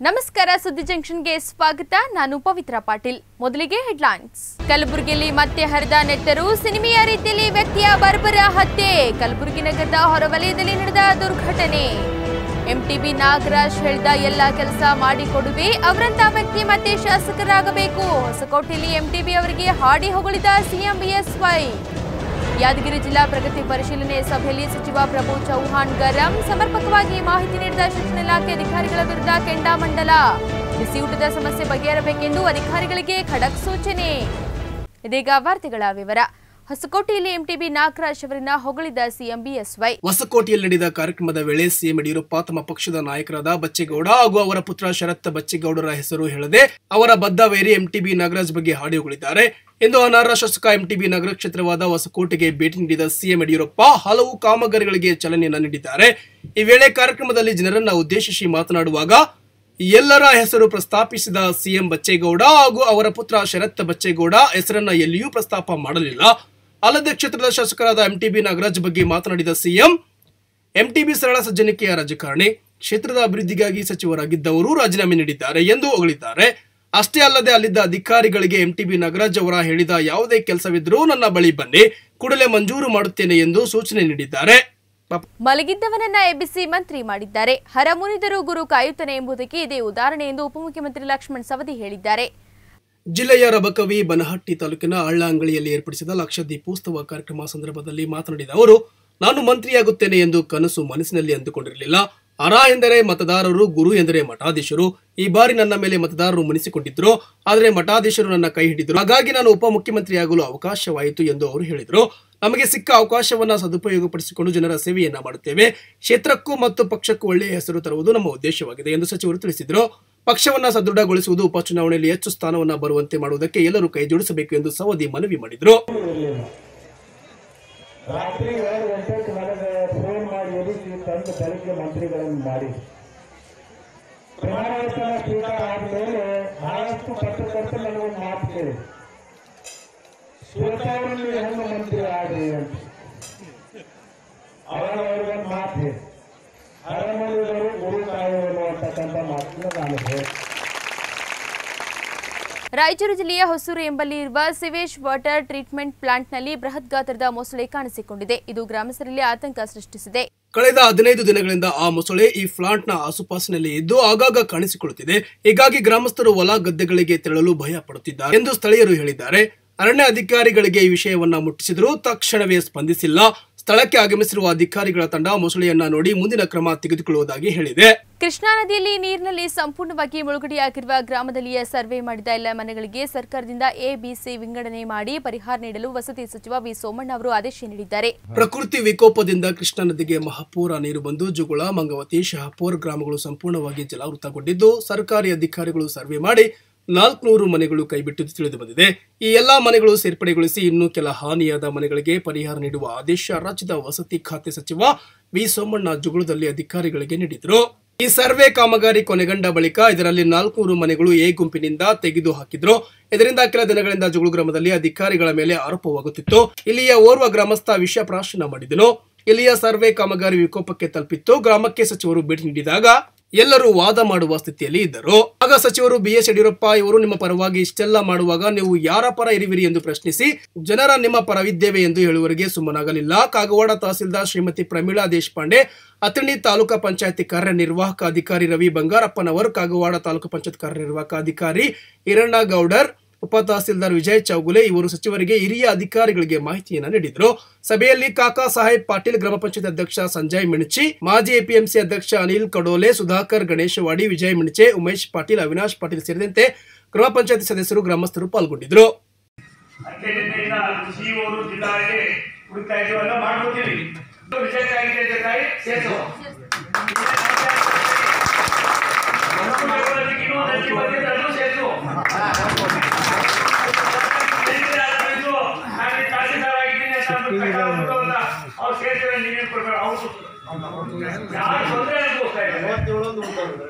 ನಮಸ್ಕಾರ ಸುದ್ದಿ ಜಂಕ್ಷನ್ಗೆ ಸ್ವಾಗತ ನಾನು ಪವಿತ್ರ ಪಾಟೀಲ್ ಮೊದಲಿಗೆ ಹೆಡ್ಲೈನ್ಸ್ ಕಲಬುರಗಿಯಲ್ಲಿ ಮತ್ತೆ ಹರಿದ ನೆತ್ತರು ಸಿನಿಮೆಯ ರೀತಿಯಲ್ಲಿ ವ್ಯಕ್ತಿಯ ಬರ್ಬರ ಹತ್ಯೆ ಕಲಬುರಗಿ ನಗರದ ಹೊರವಲಯದಲ್ಲಿ ನಡೆದ ದುರ್ಘಟನೆ ಎಂಟಿಬಿ ನಾಗರಾಜ್ ಹೇಳಿದ ಎಲ್ಲ ಕೆಲಸ ಮಾಡಿಕೊಡುವೆ ಅವರಂತ ವ್ಯಕ್ತಿ ಮತ್ತೆ ಶಾಸಕರಾಗಬೇಕು ಹೊಸಕೋಟೆಯಲ್ಲಿ ಎಂಟಿಬಿ ಅವರಿಗೆ ಹಾಡಿ ಹೊಗಳಿದ ಸಿಎಂ ಬಿಎಸ್ವೈ ಯಾದಗಿರಿ ಜಿಲ್ಲಾ ಪ್ರಗತಿ ಪರಿಶೀಲನೆ ಸಭೆಯಲ್ಲಿ ಸಚಿವ ಪ್ರಭು ಚೌಹಾಣ್ ಗರಂ ಸಮರ್ಪಕವಾಗಿ ಮಾಹಿತಿ ನೀಡಿದ ಶಿಕ್ಷಣ ಇಲಾಖೆ ಅಧಿಕಾರಿಗಳ ವಿರುದ್ಧ ಕೆಂಡಾಮಂಡಲ ಬಿಸಿಯೂಟದ ಸಮಸ್ಯೆ ಬಗೆಹರಬೇಕೆಂದು ಅಧಿಕಾರಿಗಳಿಗೆ ಖಡಕ್ ಸೂಚನೆ ಇದೀಗ ವಾರ್ತೆಗಳ ವಿವರ ಹೊಸಕೋಟೆಯಲ್ಲಿ ಎಂಟಿಬಿ ನಾಗರಾಜ್ ಅವರನ್ನ ಹೊಗಳಿದ ಸಿಎಂ ಬಿಎಸ್ವೈ ಹೊಸಕೋಟೆಯಲ್ಲಿ ನಡೆದ ಕಾರ್ಯಕ್ರಮದ ವೇಳೆ ಸಿಎಂ ಯಡಿಯೂರಪ್ಪ ತಮ್ಮ ಪಕ್ಷದ ನಾಯಕರಾದ ಬಚ್ಚೇಗೌಡ ಹಾಗೂ ಅವರ ಪುತ್ರ ಶರತ್ ಬಚ್ಚೇಗೌಡರ ಹೆಸರು ಹೇಳದೆ ಅವರ ಬದ್ಧ ವೈರಿ ಎಂಟಿಬಿ ನಾಗರಾಜ್ ಬಗ್ಗೆ ಹಾಡಿ ಹೊಗಳಿದ್ದಾರೆ ಎಂದು ಅನರ್ಹ ಶಾಸಕ ಎಂಟಿಬಿ ನಗರ ಕ್ಷೇತ್ರವಾದ ಹೊಸಕೋಟೆಗೆ ಭೇಟಿ ನೀಡಿದ ಸಿಎಂ ಯಡಿಯೂರಪ್ಪ ಹಲವು ಕಾಮಗಾರಿಗಳಿಗೆ ಚಾಲನೆಯನ್ನ ನೀಡಿದ್ದಾರೆ ಈ ವೇಳೆ ಕಾರ್ಯಕ್ರಮದಲ್ಲಿ ಜನರನ್ನ ಉದ್ದೇಶಿಸಿ ಮಾತನಾಡುವಾಗ ಎಲ್ಲರ ಹೆಸರು ಪ್ರಸ್ತಾಪಿಸಿದ ಸಿಎಂ ಬಚ್ಚೇಗೌಡ ಹಾಗೂ ಅವರ ಪುತ್ರ ಶರತ್ ಬಚ್ಚೇಗೌಡ ಹೆಸರನ್ನ ಎಲ್ಲಿಯೂ ಪ್ರಸ್ತಾಪ ಮಾಡಲಿಲ್ಲ ಅಲ್ಲದೆ ಕ್ಷೇತ್ರದ ಶಾಸಕರಾದ ಎಂಟಿಬಿ ನಾಗರಾಜ್ ಬಗ್ಗೆ ಮಾತನಾಡಿದ ಸಿಎಂ ಎಂಟಿಬಿ ಸರಳ ಸಜ್ಜನಿಕೆಯ ರಾಜಕಾರಣಿ ಕ್ಷೇತ್ರದ ಅಭಿವೃದ್ಧಿಗಾಗಿ ಸಚಿವರಾಗಿದ್ದವರು ರಾಜೀನಾಮೆ ನೀಡಿದ್ದಾರೆ ಎಂದು ಹೊಗಳಿದ್ದಾರೆ ಅಷ್ಟೇ ಅಲ್ಲದೆ ಅಲ್ಲಿದ್ದ ಅಧಿಕಾರಿಗಳಿಗೆ ಎಂಟಿಬಿ ನಾಗರಾಜ್ ಅವರ ಹೇಳಿದ ಯಾವುದೇ ಕೆಲಸವಿದ್ರೂ ನನ್ನ ಬಳಿ ಬನ್ನಿ ಕೂಡಲೇ ಮಂಜೂರು ಮಾಡುತ್ತೇನೆ ಎಂದು ಸೂಚನೆ ನೀಡಿದ್ದಾರೆ ಪಾಪ- ಮಲಗಿದ್ದವನನ್ನ ಎಬ್ಬಿಸಿ ಮಂತ್ರಿ ಮಾಡಿದ್ದಾರೆ ಹರ ಮುನಿದರು ಗುರು ಕಾಯುತ್ತಾನೆ ಎಂಬುದಕ್ಕೆ ಇದೇ ಉದಾಹರಣೆ ಎಂದು ಉಪಮುಖ್ಯಮಂತ್ರಿ ಲಕ್ಷ್ಮಣ್ ಸವದಿ ಹೇಳಿದ್ದಾರೆ ಜಿಲ್ಲೆಯ ರಬಕವಿ ಬನಹಟ್ಟಿ ತಾಲೂಕಿನ ಅಳ್ಳಂಗಳಿಯಲ್ಲಿ ಏರ್ಪಡಿಸಿದ ಲಕ್ಷ ದೀಪೋತ್ಸವ ಕಾರ್ಯಕ್ರಮ ಸಂದರ್ಭದಲ್ಲಿ ಮಾತನಾಡಿದ ಅವರು ನಾನು ಮಂತ್ರಿಯಾಗುತ್ತೇನೆ ಎಂದು ಕನಸು ಮನಸ್ಸಿನಲ್ಲಿ ಅಂದುಕೊಂಡಿರಲಿಲ್ಲ ಅರ ಎಂದರೆ ಮತದಾರರು ಗುರು ಎಂದರೆ ಮಠಾಧೀಶರು ಈ ಬಾರಿ ನನ್ನ ಮೇಲೆ ಮತದಾರರು ಮುನಿಸಿಕೊಂಡಿದ್ರು ಆದರೆ ಮಠಾಧೀಶರು ನನ್ನ ಕೈ ಹಿಡಿದರು ಹಾಗಾಗಿ ನಾನು ಉಪಮುಖ್ಯಮಂತ್ರಿಯಾಗಲು ಅವಕಾಶವಾಯಿತು ಎಂದು ಅವರು ಹೇಳಿದರು ನಮಗೆ ಸಿಕ್ಕ ಅವಕಾಶವನ್ನ ಸದುಪಯೋಗಪಡಿಸಿಕೊಂಡು ಜನರ ಸೇವೆಯನ್ನ ಮಾಡುತ್ತೇವೆ ಕ್ಷೇತ್ರಕ್ಕೂ ಮತ್ತು ಪಕ್ಷಕ್ಕೂ ಒಳ್ಳೆಯ ಹೆಸರು ತರುವುದು ನಮ್ಮ ಉದ್ದೇಶವಾಗಿದೆ ಎಂದು ಸಚಿವರು ತಿಳಿಸಿದರು ಪಕ್ಷವನ್ನ ಸದೃಢಗೊಳಿಸುವುದು ಉಪಚುನಾವಣೆಯಲ್ಲಿ ಹೆಚ್ಚು ಸ್ಥಾನವನ್ನ ಬರುವಂತೆ ಮಾಡುವುದಕ್ಕೆ ಎಲ್ಲರೂ ಕೈ ಜೋಡಿಸಬೇಕು ಎಂದು ಸವದಿ ಮನವಿ ಮಾಡಿದರು ರಾತ್ರಿ ಎರಡು ಗಂಟೆಗೆ ನನಗೆ ಫೋನ್ ಮಾಡಿ ಎದುರಿಸಿ ತಂದು ಬೆಳಗ್ಗೆ ಮಂತ್ರಿಗಳನ್ನು ಮಾಡಿ ಪ್ರಮಾಣವಚನ ಸ್ವೀಕಾರ ಆದಮೇಲೆ ಬಹಳಷ್ಟು ಪತ್ರಕರ್ತರು ನನಗೊಂದು ಮಾತು ಕೇಳಿ ಶ್ವೇತಾವರಲ್ಲಿ ಹೆಣ್ಣು ಮಂತ್ರಿ ಆಡ್ರಿ ಅಂತ ಅವಾಗ ಅವ್ರಿಗೊಂದು ಮಾತು ಹೇಳಿ ಅರಮನೆಯವರು ಗುರು ಕಾಯುವರು ಅಂತಕ್ಕಂಥ ಮಾತನ್ನ ನಾನು ಹೇಳಿ ರಾಯಚೂರು ಜಿಲ್ಲೆಯ ಹೊಸೂರು ಎಂಬಲ್ಲಿ ಇರುವ ಸಿವೇಜ್ ವಾಟರ್ ಟ್ರೀಟ್ಮೆಂಟ್ ಪ್ಲಾಂಟ್ನಲ್ಲಿ ಬೃಹತ್ ಗಾತ್ರದ ಮೊಸಳೆ ಕಾಣಿಸಿಕೊಂಡಿದೆ ಇದು ಗ್ರಾಮಸ್ಥರಲ್ಲಿ ಆತಂಕ ಸೃಷ್ಟಿಸಿದೆ ಕಳೆದ ಹದಿನೈದು ದಿನಗಳಿಂದ ಆ ಮೊಸಳೆ ಈ ಫ್ಲಾಂಟ್ನ ಆಸುಪಾಸಿನಲ್ಲಿ ಇದ್ದು ಆಗಾಗ ಕಾಣಿಸಿಕೊಳ್ಳುತ್ತಿದೆ ಹೀಗಾಗಿ ಗ್ರಾಮಸ್ಥರು ಹೊಲ ಗದ್ದೆಗಳಿಗೆ ತೆರಳಲು ಭಯ ಪಡುತ್ತಿದ್ದಾರೆ ಎಂದು ಸ್ಥಳೀಯರು ಹೇಳಿದ್ದಾರೆ ಅರಣ್ಯ ಅಧಿಕಾರಿಗಳಿಗೆ ಈ ವಿಷಯವನ್ನ ಮುಟ್ಟಿಸಿದರೂ ತಕ್ಷಣವೇ ಸ್ಪಂದಿಸಿಲ್ಲ ಸ್ಥಳಕ್ಕೆ ಆಗಮಿಸಿರುವ ಅಧಿಕಾರಿಗಳ ತಂಡ ಮೊಸಳೆಯನ್ನ ನೋಡಿ ಮುಂದಿನ ಕ್ರಮ ತೆಗೆದುಕೊಳ್ಳುವುದಾಗಿ ಹೇಳಿದೆ ಕೃಷ್ಣಾ ನದಿಯಲ್ಲಿ ನೀರಿನಲ್ಲಿ ಸಂಪೂರ್ಣವಾಗಿ ಮುಳುಗಡೆಯಾಗಿರುವ ಗ್ರಾಮದಲ್ಲಿಯೇ ಸರ್ವೆ ಮಾಡಿದ ಎಲ್ಲ ಮನೆಗಳಿಗೆ ಸರ್ಕಾರದಿಂದ ಎ ಬಿ ಸಿ ವಿಂಗಡಣೆ ಮಾಡಿ ಪರಿಹಾರ ನೀಡಲು ವಸತಿ ಸಚಿವ ವಿ ಸೋಮಣ್ಣ ಅವರು ಆದೇಶ ನೀಡಿದ್ದಾರೆ ಪ್ರಕೃತಿ ವಿಕೋಪದಿಂದ ಕೃಷ್ಣಾ ನದಿಗೆ ಮಹಾಪೂರ ನೀರು ಬಂದು ಜುಗುಳ ಮಂಗವತಿ ಶಹಾಪುರ್ ಗ್ರಾಮಗಳು ಸಂಪೂರ್ಣವಾಗಿ ಜಲಾವೃತಗೊಂಡಿದ್ದು ಸರ್ಕಾರಿ ಅಧಿಕಾರಿಗಳು ಸರ್ವೆ ಮಾಡಿ ನಾಲ್ಕುನೂರು ಮನೆಗಳು ಕೈಬಿಟ್ಟಿದ್ದು ತಿಳಿದು ಬಂದಿದೆ ಈ ಎಲ್ಲಾ ಮನೆಗಳು ಸೇರ್ಪಡೆಗೊಳಿಸಿ ಇನ್ನೂ ಕೆಲ ಹಾನಿಯಾದ ಮನೆಗಳಿಗೆ ಪರಿಹಾರ ನೀಡುವ ಆದೇಶ ರಾಜ್ಯದ ವಸತಿ ಖಾತೆ ಸಚಿವ ವಿ ಸೋಮಣ್ಣ ಜುಗುಳದಲ್ಲಿ ಅಧಿಕಾರಿಗಳಿಗೆ ನೀಡಿದರು ಈ ಸರ್ವೆ ಕಾಮಗಾರಿ ಕೊನೆಗೊಂಡ ಬಳಿಕ ಇದರಲ್ಲಿ ನಾಲ್ಕುನೂರು ಮನೆಗಳು ಎ ಗುಂಪಿನಿಂದ ತೆಗೆದು ಹಾಕಿದ್ರು ಇದರಿಂದ ಕೆಲ ದಿನಗಳಿಂದ ಜುಗುಳು ಗ್ರಾಮದಲ್ಲಿ ಅಧಿಕಾರಿಗಳ ಮೇಲೆ ಆರೋಪವಾಗುತ್ತಿತ್ತು ಇಲ್ಲಿಯ ಓರ್ವ ಗ್ರಾಮಸ್ಥ ವಿಷ ಪ್ರಾಶನ ಮಾಡಿದನು ಇಲ್ಲಿಯ ಸರ್ವೆ ಕಾಮಗಾರಿ ವಿಕೋಪಕ್ಕೆ ತಲುಪಿತ್ತು ಗ್ರಾಮಕ್ಕೆ ಸಚಿವರು ಭೇಟಿ ನೀಡಿದಾಗ ಎಲ್ಲರೂ ವಾದ ಮಾಡುವ ಸ್ಥಿತಿಯಲ್ಲಿ ಇದ್ದರು ಆಗ ಸಚಿವರು ಬಿಎಸ್ ಯಡಿಯೂರಪ್ಪ ಇವರು ನಿಮ್ಮ ಪರವಾಗಿ ಇಷ್ಟೆಲ್ಲ ಮಾಡುವಾಗ ನೀವು ಯಾರ ಪರ ಇರುವಿರಿ ಎಂದು ಪ್ರಶ್ನಿಸಿ ಜನರ ನಿಮ್ಮ ಪರವಿದ್ದೇವೆ ಎಂದು ಹೇಳುವವರಿಗೆ ಸುಮ್ಮನಾಗಲಿಲ್ಲ ಕಾಗವಾಡ ತಹಸೀಲ್ದಾರ್ ಶ್ರೀಮತಿ ಪ್ರಮೀಳಾ ದೇಶಪಾಂಡೆ ಅಥಣಿ ತಾಲೂಕಾ ಪಂಚಾಯತಿ ಕಾರ್ಯನಿರ್ವಾಹಕ ಅಧಿಕಾರಿ ರವಿ ಬಂಗಾರಪ್ಪನವರು ಕಾಗವಾಡ ತಾಲೂಕು ಪಂಚಾಯತ್ ಕಾರ್ಯನಿರ್ವಾಹಕ ಅಧಿಕಾರಿ ಈರಣ್ಣ ಗೌಡರ್ ಉಪ ತಹಸೀಲ್ದಾರ್ ವಿಜಯ್ ಚೌಗುಲೆ ಇವರು ಸಚಿವರಿಗೆ ಹಿರಿಯ ಅಧಿಕಾರಿಗಳಿಗೆ ಮಾಹಿತಿಯನ್ನು ನೀಡಿದರು ಸಭೆಯಲ್ಲಿ ಕಾಕಾ ಸಾಹೇಬ್ ಪಾಟೀಲ್ ಗ್ರಾಮ ಪಂಚಾಯತ್ ಅಧ್ಯಕ್ಷ ಸಂಜಯ್ ಮಿಣಚಿ ಮಾಜಿ ಎಪಿಎಂಸಿ ಅಧ್ಯಕ್ಷ ಅನಿಲ್ ಕಡೋಲೆ ಸುಧಾಕರ್ ಗಣೇಶವಾಡಿ ವಿಜಯ್ ಮಿಣಚೆ ಉಮೇಶ್ ಪಾಟೀಲ್ ಅವಿನಾಶ್ ಪಾಟೀಲ್ ಸೇರಿದಂತೆ ಗ್ರಾಮ ಪಂಚಾಯತ್ ಸದಸ್ಯರು ಗ್ರಾಮಸ್ಥರು ಪಾಲ್ಗೊಂಡಿದ್ದರು ಅಂತ್ಯದಿಂದ ಈಗ ಸಿಇಒರು ಜಿಲ್ಲಾಗೆ ಹುಡುಕ್ತಾ ಇದೀವಲ್ಲ ಮಾಡ್ಕೊತೀವಿ ವಿಜಯ ಕಾಯಿಗೆ ಜೊತೆಗೆ ಸೇರ್ಸು ಇನ್ನೊಂದು ಅರ್ಜಿ ಬಂದಿದೆ, ಅದು ಸೇರ್ಸು. ನಾನು ಈ ತಹಸೀಲ್ದಾರ್ ಆಗಿದ್ದೀನಿ ಅಂತ ಅಂದ್ಬಿಟ್ಟು ಕಟ್ಟ ಬಿಟ್ಟವಲ್ಲ, ಅವ್ರು ಸೇರ್ಸಿದ್ರೆ ನೀವೇನ್ ಕೊಡ್ಬೇಡ ಅವ್ರು ಯಾರು ತೊಂದರೆ ಅನುಭವಿಸ್ತಾ ಇದ್ದಾರೆ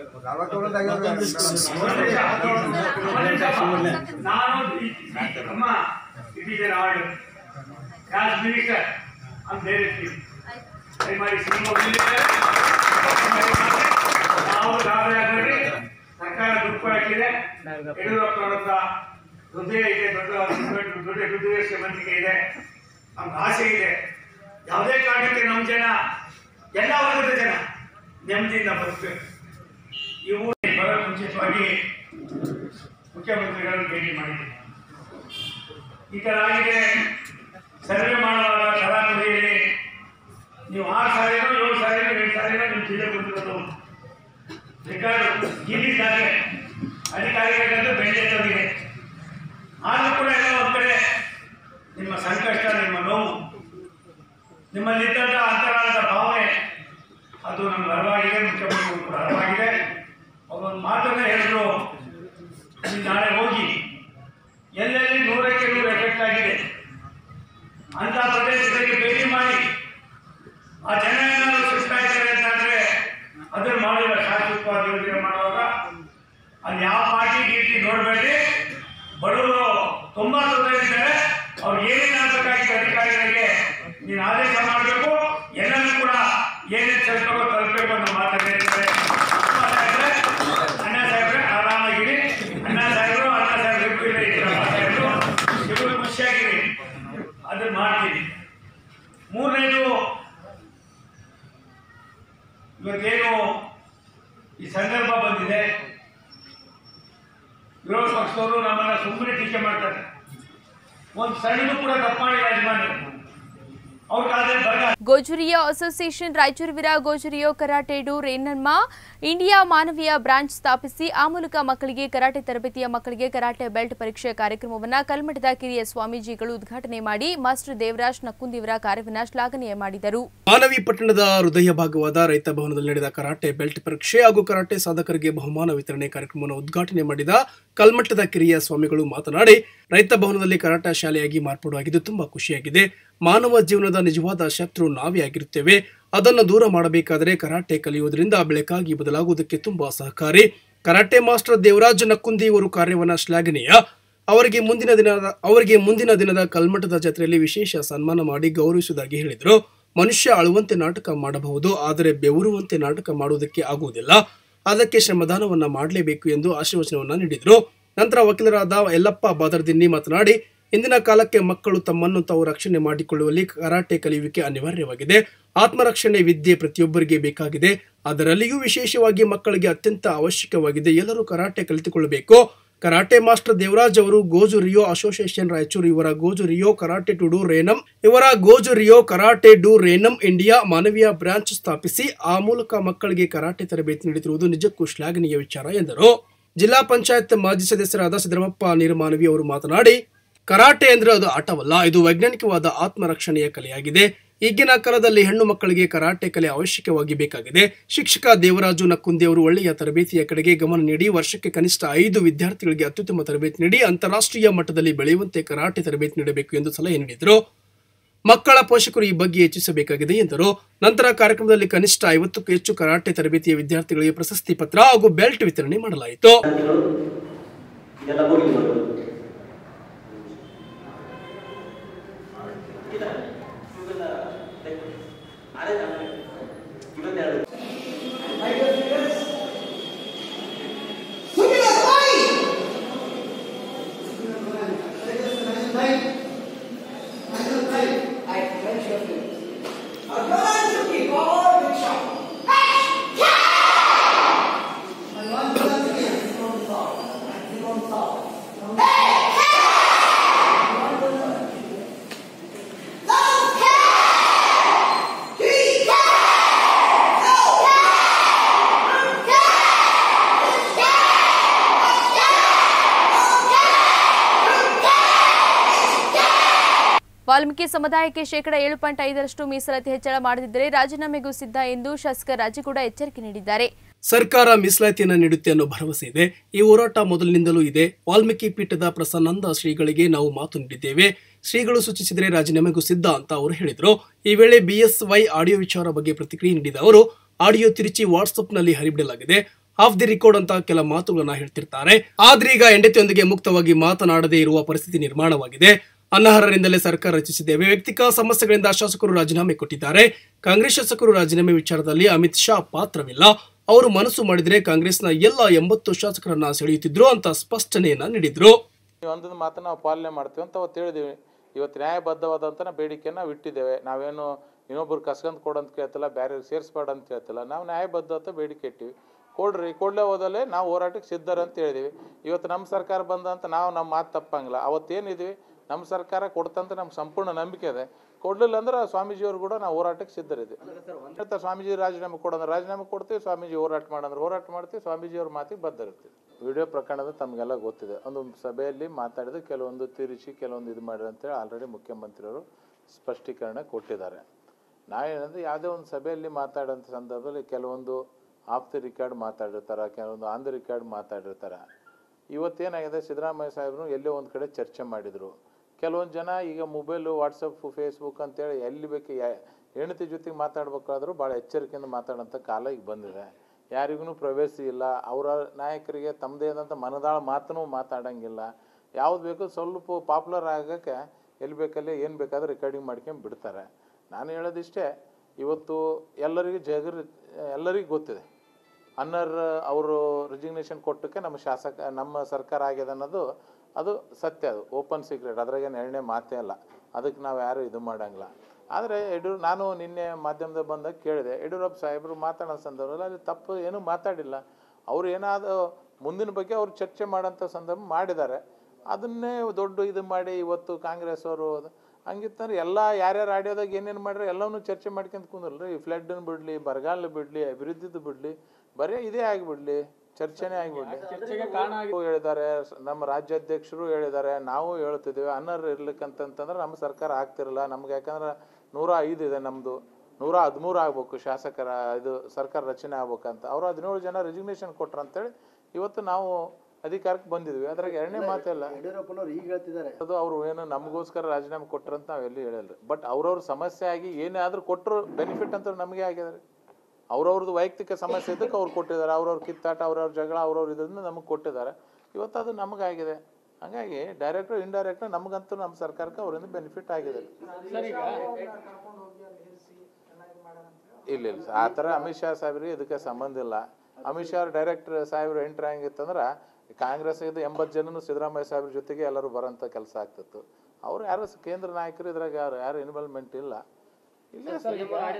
ನಾನು ಈ- ಅಮ್ಮ it is an order as minister ಅಂತ ಹೇಳಿರ್ತೀವಿ ದಯಮಾಡಿ ಸಿನಿಮಾ ನಾವು ಗಾಬರಿ ಆಗಬೇಡಿ ಸರ್ಕಾರ ದುಡ್ಡು ಕೊಡಕ್ಕಿದೆ ಯಡಿಯೂರಪ್ಪನವರ ಹತ್ರ ಹೃದಯ ಇದೆ ದೊಡ್ಡ ದೊಡ್ಡ ದೊಡ್ಡ ಹೃದಯ ಶ್ರೀಮಂತಿಕೆ ಇದೆ ನಮ್ಗೆ ಆಸೆ ಇದೆ ಯಾವುದೇ ಕಾರಣಕ್ಕೆ ನಮ್ಮ ಜನ ಎಲ್ಲ ವರ್ಗದ ಜನ ನೆಮ್ಮದಿಯಿಂದ ಬದುಕಬೇಕು ಇವು ಬರೋ ಮುಂಚಿತವಾಗಿ ಮುಖ್ಯಮಂತ್ರಿಗಳನ್ನು ಭೇಟಿ ಮಾಡಿದ್ದೀನಿ ಈ ಥರ ಆಗಿದೆ ಸರ್ವೆ ಮಾಡುವಾಗ ಕಲಾಕೃತಿಯಲ್ಲಿ ನೀವು ಆರು ಸಾವಿರ ಏಳು ಸಾವಿರ ಎಂಟು ಸಾವಿರ ನಿಮ್ಮ ಜಿಲ್ಲೆ ಬಂದಿರೋದು ರೆಕಾರ್ಡ್ ಗಿನ್ನಿಸ್ ದಾಖಲೆ ಅಧಿಕಾರಿಗಳಿಗಂತೂ ಬೆಂಡೆ ತಂದಿದೆ ಆದರೂ ಕೂಡ ಎಲ್ಲ ಒಂದು ಕಡೆ ನಿಮ್ಮ ಸಂಕಷ್ಟ ನಿಮ್ಮ ನೋವು ನಿಮ್ಮಲ್ಲಿದ್ದಂಥ ಅಂತರಾಳದ ಭಾವನೆ ಅದು ನಮ್ಗೆ ಅರಿವಾಗಿದೆ ಮುಖ್ಯಮಂತ್ರಿಗಳು ಕೂಡ ಅರಿವಾಗಿದೆ ಅವರೊಂದು ಮಾತನ್ನ ಹೇಳಿದ್ರು ನೀವು ನಾಳೆ ಹೋಗಿ ಎಲ್ಲೆಲ್ಲಿ ನೂರಕ್ಕೆ ನೂರು ಎಫೆಕ್ಟ್ ಆಗಿದೆ ಅಂತ ಪ್ರದೇಶಗಳಿಗೆ ಭೇಟಿ ಮಾಡಿ ಆ ಜನ ಏನಾದ್ರು ಸುಸ್ತಾ ಇದ್ದಾರೆ ಅಂತಂದ್ರೆ ಅದನ್ನ ಮಾಡಿಲ್ಲ ಶಾಶ್ವತವಾದ ಯೋಜನೆ ಮಾಡುವಾಗ ಅಲ್ಲಿ ಯಾವ ಪಾರ್ಟಿ ಗೀಟಿ ನೋಡಬೇಡಿ ಬಡವರು ತುಂಬಾ ತೊಂದರೆ ಇದ್ದಾರೆ ಅವ್ರು ಏನೇನು ಆಗ್ಬೇಕಾಗಿತ್ತು ಅಧಿಕಾರಿಗಳಿಗೆ ನೀನು ಆದೇಶ ಮಾಡಬೇಕು ಎಲ್ಲನೂ ಕೂಡ ಏನೇನು ತಲುಪಬೇಕು ತಲುಪಬೇಕು ಅನ್ನೋ ಮಾತನ್ನ ಹೇಳ್ತಾರೆ ಅಪ್ಪ ಸಾಹೇಬ್ರೆ, ಅಣ್ಣ ಸಾಹೇಬ್ರೆ ಆರಾಮಾಗಿರಿ ಅಣ್ಣ ಸಾಹೇಬರು ಅಣ್ಣ ಸಾಹೇಬ್ರು ಇಬ್ರು ಇಲ್ಲೇ ಇದ್ದೀರಲ್ಲ ಸಾಹೇಬ್ರು ಇಬ್ರು ಖುಷಿಯಾಗಿರಿ ಅದನ್ನ ಮಾಡ್ತೀನಿ ಮೂರನೇದು ಇವತ್ತೇನು ಈ ಸಂದರ್ಭ ಬಂದಿದೆ ವಿರೋಧ ಪಕ್ಷದವರು ನಮ್ಮನ್ನ ಸುಮ್ಮನೆ ಟೀಕೆ ಮಾಡ್ತಾರೆ ಒಂದು ಸಣ್ಣದು ಕೂಡ ತಪ್ಪು ಮಾಡಿಲ್ಲ ಯಜಮಾನರು ಅವ್ರ ಕಾಲದಲ್ಲಿ ಬರಗಾಲ ಗೋಜುರಿಯೋ ಅಸೋಸಿಯೇಷನ್ ರಾಯಚೂರು ವಿರ ಗೋಜುರಿಯೋ ಕರಾಟೆ ಡು ರೇನನ್ಮ ಇಂಡಿಯಾ ಮಾನವೀಯ ಬ್ರಾಂಚ್ ಸ್ಥಾಪಿಸಿ ಆ ಮೂಲಕ ಮಕ್ಕಳಿಗೆ ಕರಾಟೆ ತರಬೇತಿಯ ಮಕ್ಕಳಿಗೆ ಕರಾಟೆ ಬೆಲ್ಟ್ ಪರೀಕ್ಷೆ ಕಾರ್ಯಕ್ರಮವನ್ನು ಕಲ್ಮಠದ ಕಿರಿಯ ಸ್ವಾಮೀಜಿಗಳು ಉದ್ಘಾಟನೆ ಮಾಡಿ ಮಾಸ್ಟರ್ ದೇವರಾಜ್ ನಕ್ಕುಂದಿವರ ಕಾರ್ಯವನ್ನು ಶ್ಲಾಘನೆ ಮಾಡಿದರು ಮಾನವಿ ಪಟ್ಟಣದ ಹೃದಯ ಭಾಗವಾದ ರೈತ ಭವನದಲ್ಲಿ ನಡೆದ ಕರಾಟೆ ಬೆಲ್ಟ್ ಪರೀಕ್ಷೆ ಹಾಗೂ ಕರಾಟೆ ಸಾಧಕರಿಗೆ ಬಹುಮಾನ ವಿತರಣೆ ಕಾರ್ಯಕ್ರಮವನ್ನು ಉದ್ಘಾಟನೆ ಮಾಡಿದ ಕಲ್ಮಟ್ಟದ ಕಿರಿಯ ಸ್ವಾಮಿಗಳು ಮಾತನಾಡಿ ರೈತ ಭವನದಲ್ಲಿ ಕರಾಟ ಶಾಲೆಯಾಗಿ ಮಾರ್ಪಾಡು ಆಗಿದ್ದು ತುಂಬಾ ಖುಷಿಯಾಗಿದೆ ಮಾನವ ಜೀವನದ ನಿಜವಾದ ಶತ್ರು ನಾವೇ ಆಗಿರುತ್ತೇವೆ ಅದನ್ನು ದೂರ ಮಾಡಬೇಕಾದರೆ ಕರಾಟೆ ಕಲಿಯುವುದರಿಂದ ಬೆಳಕಾಗಿ ಬದಲಾಗುವುದಕ್ಕೆ ತುಂಬಾ ಸಹಕಾರಿ ಕರಾಟೆ ಮಾಸ್ಟರ್ ದೇವರಾಜ್ ನಕ್ಕುಂದಿ ಇವರು ಕಾರ್ಯವನ್ನ ಶ್ಲಾಘನೀಯ ಅವರಿಗೆ ಮುಂದಿನ ದಿನದ ಅವರಿಗೆ ಮುಂದಿನ ದಿನದ ಕಲ್ಮಠದ ಜಾತ್ರೆಯಲ್ಲಿ ವಿಶೇಷ ಸನ್ಮಾನ ಮಾಡಿ ಗೌರವಿಸುವುದಾಗಿ ಹೇಳಿದರು ಮನುಷ್ಯ ಅಳುವಂತೆ ನಾಟಕ ಮಾಡಬಹುದು ಆದರೆ ಬೆವರುವಂತೆ ನಾಟಕ ಮಾಡುವುದಕ್ಕೆ ಆಗುವುದಿಲ್ಲ ಅದಕ್ಕೆ ಶ್ರಮದಾನವನ್ನ ಮಾಡಲೇಬೇಕು ಎಂದು ಆಶೀರ್ವಚನವನ್ನ ನೀಡಿದರು ನಂತರ ವಕೀಲರಾದ ಯಲ್ಲಪ್ಪ ಬಾದರ್ದಿನ್ನಿ ಮಾತನಾಡಿ ಇಂದಿನ ಕಾಲಕ್ಕೆ ಮಕ್ಕಳು ತಮ್ಮನ್ನು ತಾವು ರಕ್ಷಣೆ ಮಾಡಿಕೊಳ್ಳುವಲ್ಲಿ ಕರಾಟೆ ಕಲಿಯುವಿಕೆ ಅನಿವಾರ್ಯವಾಗಿದೆ ಆತ್ಮರಕ್ಷಣೆ ವಿದ್ಯೆ ಪ್ರತಿಯೊಬ್ಬರಿಗೆ ಬೇಕಾಗಿದೆ ಅದರಲ್ಲಿಯೂ ವಿಶೇಷವಾಗಿ ಮಕ್ಕಳಿಗೆ ಅತ್ಯಂತ ಅವಶ್ಯಕವಾಗಿದೆ ಎಲ್ಲರೂ ಕರಾಟೆ ಕಲಿತುಕೊಳ್ಳಬೇಕು ಕರಾಟೆ ಮಾಸ್ಟರ್ ದೇವರಾಜ್ ಅವರು ಗೋಜು ರಿಯೋ ಅಸೋಸಿಯೇಷನ್ ರಾಯಚೂರು ಇವರ Goju Ryu karate to do ರೇನಂ ಇವರ ಗೋಜು ರಿಯೋ ಕರಾಟೆ ಡು ರೇನಂ ಇಂಡಿಯಾ ಮಾನವೀಯ ಬ್ರಾಂಚ್ ಸ್ಥಾಪಿಸಿ ಆ ಮೂಲಕ ಮಕ್ಕಳಿಗೆ ಕರಾಟೆ ತರಬೇತಿ ನೀಡುತ್ತಿರುವುದು ನಿಜಕ್ಕೂ ಶ್ಲಾಘನೀಯ ವಿಚಾರ ಎಂದರು ಜಿಲ್ಲಾ ಪಂಚಾಯತ್ ಮಾಜಿ ಸದಸ್ಯರಾದ ಸಿದ್ದರಾಮಪ್ಪ ನೀರಮಾನವಿ ಅವರು ಮಾತನಾಡಿ ಕರಾಟೆ ಅಂದ್ರೆ ಅದು ಆಟವಲ್ಲ ಇದು ವೈಜ್ಞಾನಿಕವಾದ ಆತ್ಮರಕ್ಷಣೆಯ ಕಲೆಯಾಗಿದೆ ಈಗಿನ ಕಾಲದಲ್ಲಿ ಹೆಣ್ಣು ಮಕ್ಕಳಿಗೆ ಕರಾಟೆ ಕಲೆ ಅವಶ್ಯಕವಾಗಿ ಬೇಕಾಗಿದೆ ಶಿಕ್ಷಕ ದೇವರಾಜು ನಕ್ಕುಂದಿ ಅವರು ಒಳ್ಳೆಯ ತರಬೇತಿಯ ಕಡೆಗೆ ಗಮನ ನೀಡಿ ವರ್ಷಕ್ಕೆ ಕನಿಷ್ಠ ಐದು ವಿದ್ಯಾರ್ಥಿಗಳಿಗೆ ಅತ್ಯುತ್ತಮ ತರಬೇತಿ ನೀಡಿ ಅಂತಾರಾಷ್ಟ್ರೀಯ ಮಟ್ಟದಲ್ಲಿ ಬೆಳೆಯುವಂತೆ ಕರಾಟೆ ತರಬೇತಿ ನೀಡಬೇಕು ಎಂದು ಸಲಹೆ ನೀಡಿದರು ಮಕ್ಕಳ ಪೋಷಕರು ಈ ಬಗ್ಗೆ ಹೆಚ್ಚಿಸಬೇಕಾಗಿದೆ ಎಂದರು ನಂತರ ಕಾರ್ಯಕ್ರಮದಲ್ಲಿ ಕನಿಷ್ಠ ಐವತ್ತಕ್ಕೂ ಹೆಚ್ಚು ಕರಾಟೆ ತರಬೇತಿಯ ವಿದ್ಯಾರ್ಥಿಗಳಿಗೆ ಪ್ರಶಸ್ತಿ ಪತ್ರ ಹಾಗೂ ಬೆಲ್ಟ್ ವಿತರಣೆ ಮಾಡಲಾಯಿತು ಇದೆಲ್ಲ ಹೋಗಿ ಮಾಡೋದು ಇವತ್ತೆರಡು ವಾಲ್ಮೀಕಿ ಸಮುದಾಯಕ್ಕೆ ಶೇಕಡ ಏಳು ಪಾಯಿಂಟ್ ಐದರಷ್ಟು ಮೀಸಲಾತಿ ಹೆಚ್ಚಳ ಮಾಡದಿದ್ದರೆ ರಾಜೀನಾಮೆಗೂ ಸಿದ್ಧ ಎಂದು ಶಾಸಕ ರಾಜೇಗೌಡ ಎಚ್ಚರಿಕೆ ನೀಡಿದ್ದಾರೆ ಸರ್ಕಾರ ಮೀಸಲಾತಿಯನ್ನು ನೀಡುತ್ತೆ ಅನ್ನೋ ಭರವಸೆ ಇದೆ ಈ ಹೋರಾಟ ಮೊದಲಿನಿಂದಲೂ ಇದೆ ವಾಲ್ಮೀಕಿ ಪೀಠದ ಪ್ರಸನ್ನಂದ ಶ್ರೀಗಳಿಗೆ ನಾವು ಮಾತು ನೀಡಿದ್ದೇವೆ ಶ್ರೀಗಳು ಸೂಚಿಸಿದರೆ ರಾಜೀನಾಮೆಗೂ ಸಿದ್ಧ ಅಂತ ಅವರು ಹೇಳಿದರು ಈ ವೇಳೆ ಬಿಎಸ್ವೈ ಆಡಿಯೋ ವಿಚಾರ ಬಗ್ಗೆ ಪ್ರತಿಕ್ರಿಯೆ ನೀಡಿದ ಅವರು ಆಡಿಯೋ ತಿರುಚಿ ವಾಟ್ಸ್ಆಪ್ನಲ್ಲಿ ಹರಿಬಿಡಲಾಗಿದೆ ಆಫ್ ದಿ ರೆಕಾರ್ಡ್ ಅಂತ ಕೆಲ ಮಾತುಗಳನ್ನ ಹೇಳ್ತಿರ್ತಾರೆ ಆದ್ರೀಗ ಹೆಂಡತಿಯೊಂದಿಗೆ ಮುಕ್ತವಾಗಿ ಮಾತನಾಡದೇ ಇರುವ ಪರಿಸ್ಥಿತಿ ನಿರ್ಮಾಣವಾಗಿದೆ ಅನರ್ಹರಿಂದಲೇ ಸರ್ಕಾರ ರಚಿಸಿದ್ದೇವೆ ವ್ಯಕ್ತಿಕ ಸಮಸ್ಯೆಗಳಿಂದ ಶಾಸಕರು ರಾಜೀನಾಮೆ ಕೊಟ್ಟಿದ್ದಾರೆ ಕಾಂಗ್ರೆಸ್ ಶಾಸಕರು ರಾಜೀನಾಮೆ ವಿಚಾರದಲ್ಲಿ ಅಮಿತ್ ಶಾ ಪಾತ್ರವಿಲ್ಲ ಅವರು ಮನಸ್ಸು ಮಾಡಿದ್ರೆ ಕಾಂಗ್ರೆಸ್ನ ಎಲ್ಲ ಎಂಬತ್ತು ಶಾಸಕರನ್ನ ಸೆಳೆಯುತ್ತಿದ್ರು ಅಂತ ಸ್ಪಷ್ಟನೆಯನ್ನ ನೀಡಿದ್ರು ಒಂದೊಂದು ಮಾತನ್ನ ನಾವು ಪಾಲನೆ ಮಾಡ್ತೀವಿ ಅಂತ ಅವತ್ತು ಹೇಳಿದ್ದೀವಿ ಇವತ್ತು ನ್ಯಾಯಬದ್ಧವಾದಂಥ ಬೇಡಿಕೆಯನ್ನು ನಾವು ಇಟ್ಟಿದ್ದೇವೆ ನಾವೇನು ಇನ್ನೊಬ್ರು ಕಸ್ಕೊಂಡ್ ಕೊಡು ಅಂತ ಕೇಳ್ತಿಲ್ಲ ಬೇರೆ ಸೇರಿಸ್ಬೇಡ ಅಂತ ಕೇಳ್ತಿಲ್ಲ ನಾವು ನ್ಯಾಯಬದ್ಧ ಅಂತ ಬೇಡಿಕೆ ಇಟ್ಟಿವಿ ಕೊಡ್ರಿ ಕೊಡಲೇ ಹೋದಲ್ಲೇ ನಾವು ಹೋರಾಟಕ್ಕೆ ಸಿದ್ಧರ ಅಂತ ಹೇಳಿದೀವಿ ಇವತ್ತು ನಮ್ಮ ಸರ್ಕಾರ ಬಂದಂತ ನಾವು ನಮ್ಮ ಮಾತು ತಪ್ಪಂಗಿಲ್ಲ ಅವತ್ತೇನಿದ್ವಿ ನಮ್ಮ ಸರ್ಕಾರ ಕೊಡ್ತಂತ ನಮ್ಗೆ ಸಂಪೂರ್ಣ ನಂಬಿಕೆ ಇದೆ ಕೊಡಲಿಲ್ಲ ಅಂದ್ರೆ ಸ್ವಾಮೀಜಿಯವರು ಕೂಡ ನಾವು ಹೋರಾಟಕ್ಕೆ ಸಿದ್ಧರಿದ್ದೀವಿ ಹೇಳ್ತಾರೆ ಸ್ವಾಮೀಜಿ ರಾಜೀನಾಮೆ ಕೊಡೋದ್ರೆ ರಾಜೀನಾಮೆ ಕೊಡ್ತೀವಿ ಸ್ವಾಮೀಜಿ ಹೋರಾಟ ಮಾಡಂದ್ರೆ ಹೋರಾಟ ಮಾಡ್ತೀವಿ ಸ್ವಾಮೀಜಿಯವ್ರ ಮಾತಿಗೆ ಬದ್ಧರಿರ್ತೀವಿ ವಿಡಿಯೋ ಪ್ರಕರಣದ ತಮಗೆಲ್ಲ ಗೊತ್ತಿದೆ ಒಂದು ಸಭೆಯಲ್ಲಿ ಮಾತಾಡಿದ ಕೆಲವೊಂದು ತಿರುಚಿ ಕೆಲವೊಂದು ಇದು ಮಾಡಿದ್ರು ಅಂತೇಳಿ ಆಲ್ರೆಡಿ ಮುಖ್ಯಮಂತ್ರಿಯವರು ಸ್ಪಷ್ಟೀಕರಣ ಕೊಟ್ಟಿದ್ದಾರೆ ನಾವೇನಂದ್ರೆ ಯಾವುದೇ ಒಂದು ಸಭೆಯಲ್ಲಿ ಮಾತಾಡೋಂಥ ಸಂದರ್ಭದಲ್ಲಿ ಕೆಲವೊಂದು ಆಫ್ ದಿ ರಿಕಾರ್ಡ್ ಮಾತಾಡಿರ್ತಾರೆ ಕೆಲವೊಂದು ಆನ್ ದಿ ರಿಕಾರ್ಡ್ ಮಾತಾಡಿರ್ತಾರೆ ಇವತ್ತೇನಾಗಿದೆ ಸಿದ್ದರಾಮಯ್ಯ ಸಾಹೇಬರು ಎಲ್ಲೋ ಒಂದು ಕಡೆ ಚರ್ಚೆ ಮಾಡಿದರು ಕೆಲವೊಂದು ಜನ ಈಗ ಮೊಬೈಲು ವಾಟ್ಸಪ್ ಫೇಸ್ಬುಕ್ ಅಂತೇಳಿ ಎಲ್ಲಿ ಬೇಕು ಯಾ- ಹೆಂಡತಿ ಜೊತೆಗೆ ಮಾತಾಡ್ಬೇಕಾದ್ರೂ ಭಾಳ ಎಚ್ಚರಿಕೆಯಿಂದ ಮಾತಾಡೋಂಥ ಕಾಲ ಈಗ ಬಂದಿದೆ ಯಾರಿಗೂ ಪ್ರವೇಶ ಇಲ್ಲ ಅವರ ನಾಯಕರಿಗೆ ತಮ್ಮದೇ ಆದಂಥ ಮನದಾಳ ಮಾತನ್ನು ಮಾತಾಡೋಂಗಿಲ್ಲ ಯಾವ್ದು ಬೇಕು ಸ್ವಲ್ಪ ಪಾಪ್ಯುಲರ್ ಆಗೋಕ್ಕೆ ಎಲ್ಲಿ ಬೇಕಲ್ಲಿ ಏನು ಬೇಕಾದ್ರೆ ರೆಕಾರ್ಡಿಂಗ್ ಮಾಡ್ಕೊಂಡು ಬಿಡ್ತಾರೆ ನಾನು ಹೇಳೋದಿಷ್ಟೇ ಇವತ್ತು ಎಲ್ಲರಿಗೂ ಜಗರ್ ಎಲ್ಲರಿಗೂ ಗೊತ್ತಿದೆ ಅನ್ನರ್ ಅವರು ರಿಜಿಗ್ನೇಷನ್ ಕೊಟ್ಟಕ್ಕೆ ನಮ್ಮ ಶಾಸಕ ನಮ್ಮ ಸರ್ಕಾರ ಆಗಿದೆ ಅನ್ನೋದು ಅದು ಸತ್ಯ ಅದು ಓಪನ್ ಸೀಕ್ರೆಟ್ ಅದ್ರಾಗೇನು ಎರಡನೇ ಮಾತೇ ಅಲ್ಲ ಅದಕ್ಕೆ ನಾವು ಯಾರು ಇದು ಮಾಡಂಗಿಲ್ಲ ಆದರೆ ಯಡಿಯೂರು ನಾನು ನಿನ್ನೆ ಮಾಧ್ಯಮದಲ್ಲಿ ಬಂದಾಗ ಕೇಳಿದೆ ಯಡಿಯೂರಪ್ಪ ಸಾಹೇಬರು ಮಾತಾಡೋ ಸಂದರ್ಭದಲ್ಲಿ ಅಲ್ಲಿ ತಪ್ಪು ಏನೂ ಮಾತಾಡಿಲ್ಲ ಅವ್ರು ಏನಾದ ಮುಂದಿನ ಬಗ್ಗೆ ಅವ್ರು ಚರ್ಚೆ ಮಾಡೋಂಥ ಸಂದರ್ಭ ಮಾಡಿದ್ದಾರೆ ಅದನ್ನೇ ದೊಡ್ಡ ಇದು ಮಾಡಿ ಇವತ್ತು ಕಾಂಗ್ರೆಸ್ ಅವರು ಹಂಗಿತ್ತಂದ್ರೆ ಎಲ್ಲ ಯಾರ್ಯಾರು ಆಡಿಯೋದಾಗ ಏನೇನು ಮಾಡ್ರೆ ಎಲ್ಲವನ್ನೂ ಚರ್ಚೆ ಮಾಡ್ಕೊಂತ ಕುಂದ್ರಲ್ರಿ ಈ ಫ್ಲಡ್ನ ಬಿಡಲಿ ಬರಗಾಲ ಬಿಡಲಿ ಅಭಿವೃದ್ಧಿದು ಬಿಡಲಿ ಬರೀ ಇದೇ ಆಗಿಬಿಡ್ಲಿ ಚರ್ಚೆನೇ ಆಗಿಬಿಡ್ಲಿ ಹೇಳಿದ್ದಾರೆ ಸ- ನಮ್ಮ ರಾಜ್ಯಾಧ್ಯಕ್ಷರು ಹೇಳಿದ್ದಾರೆ ನಾವು ಹೇಳ್ತಿದ್ದೀವಿ ಅನ್ನರ್ ಇರ್ಲಿಕ್ಕಂತಂತಂದ್ರೆ ನಮ್ಮ ಸರ್ಕಾರ ಆಗ್ತಿರಲ್ಲ ನಮ್ಗೆ ಯಾಕಂದ್ರೆ ನೂರ ಐದು ಇದೆ ನಮ್ಮದು ನೂರ ಹದಿಮೂರು ಆಗ್ಬೇಕು ಶಾಸಕರ ಇದು ಸರ್ಕಾರ ರಚನೆ ಆಗ್ಬೇಕಂತ ಅವರು ಹದಿನೇಳು ಜನ ರೆಸಿಗ್ನೇಷನ್ ಕೊಟ್ರು ಅಂತೇಳಿ ಇವತ್ತು ನಾವು ಅಧಿಕಾರಕ್ಕೆ ಬಂದಿದ್ವಿ ಅದ್ರಾಗ ಎರಡನೇ ಮಾತೆಲ್ಲ ಯಡಿಯೂರಪ್ಪನವ್ರು ಈಗ ಹೇಳ್ತಿದ್ದಾರೆ ಅದು ಅವರು ಏನು ನಮಗೋಸ್ಕರ ರಾಜೀನಾಮೆ ಕೊಟ್ರಂತ ನಾವು ಎಲ್ಲಿ ಹೇಳಲ್ರಿ ಬಟ್ ಅವ್ರವ್ರ ಸಮಸ್ಯೆ ಆಗಿ ಏನೇ ಆದ್ರೂ ಕೊಟ್ಟರು ಬೆನಿಫಿಟ್ ಅಂತ ನಮಗೆ ಆಗಿದೆ ಅವ್ರವ್ರದ್ದು ವೈಯಕ್ತಿಕ ಸಮಸ್ಯೆ ಇದಕ್ಕೆ ಅವ್ರು ಕೊಟ್ಟಿದ್ದಾರೆ ಅವ್ರವ್ರ ಕಿತ್ತಾಟ ಅವ್ರವ್ರ ಜಗಳ ಅವ್ರವ್ರ ಇದರಿಂದ ನಮಗೆ ಕೊಟ್ಟಿದ್ದಾರೆ ಇವತ್ತು ಅದು ನಮಗಾಗಿದೆ ಹಾಗಾಗಿ ಡೈರೆಕ್ಟು ಇಂಡೈರೆಕ್ಟ್ ನಮಗಂತೂ ನಮ್ಮ ಸರ್ಕಾರಕ್ಕೆ ಅವರಿಂದ ಬೆನಿಫಿಟ್ ಆಗಿದೆ ಇಲ್ಲ ಇಲ್ಲ ಸರ್. ಆ ಥರ ಅಮಿತ್ ಶಾ ಸಾಹೇಬ್ರಿಗೆ ಇದಕ್ಕೆ ಸಂಬಂಧ ಇಲ್ಲ ಅಮಿತ್ ಶಾ ಡೈರೆಕ್ಟ್ ಸಾಹೇಬ್ರು ಎಂಟ್ರಿ ಹಂಗಿತ್ತಂದ್ರೆ ಕಾಂಗ್ರೆಸ್ ಇದು ಎಂಬತ್ತು ಜನನು ಸಿದ್ದರಾಮಯ್ಯ ಸಾಹೇಬ್ರ ಜೊತೆಗೆ ಎಲ್ಲರೂ ಬರೋಂಥ ಕೆಲಸ ಆಗ್ತಿತ್ತು ಅವ್ರು ಯಾರು ಸ- ಕೇಂದ್ರ ನಾಯಕರು ಇದ್ರಾಗ ಯಾರು ಯಾರು ಇನ್ವಾಲ್ವ್ಮೆಂಟ್ ಇಲ್ಲ ಇಲ್ಲ ಸರ್